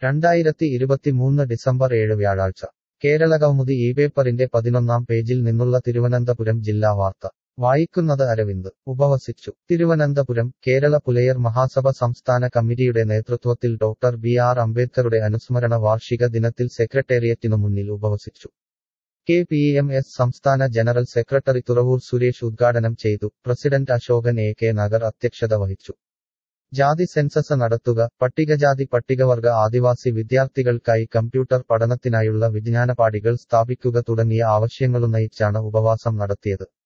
രണ്ടായിരത്തി ഇരുപത്തിമൂന്ന് ഡിസംബർ ഏഴ് വ്യാഴാഴ്ച കേരളകൗമുദി ഈ പേപ്പറിന്റെ പതിനൊന്നാം പേജിൽ നിന്നുള്ള തിരുവനന്തപുരം ജില്ലാ വാർത്ത വായിക്കുന്നത് അരവിന്ദ് ഉപവസിച്ചു തിരുവനന്തപുരം കേരള പുലയർ മഹാസഭ സംസ്ഥാന കമ്മിറ്റിയുടെ നേതൃത്വത്തിൽ ഡോക്ടർ ബി ആർ അംബേദ്കറുടെ അനുസ്മരണ വാർഷിക ദിനത്തിൽ സെക്രട്ടേറിയറ്റിനു മുന്നിൽ ഉപവസിച്ചു കെ പി എം എസ് സംസ്ഥാന ജനറൽ സെക്രട്ടറി തുറവൂർ സുരേഷ് ഉദ്ഘാടനം ചെയ്തു president Ashokan A K Nagar അധ്യക്ഷത വഹിച്ചു ജാതി സെൻസസ് നടത്തുക പട്ടികജാതി പട്ടികവർഗ ആദിവാസി വിദ്യാർത്ഥികൾക്കായി കമ്പ്യൂട്ടർ പഠനത്തിനായുള്ള വിജ്ഞാനപാടികൾ സ്ഥാപിക്കുക തുടങ്ങിയ ആവശ്യങ്ങളുന്നയിച്ചാണ് ഉപവാസം നടത്തിയത്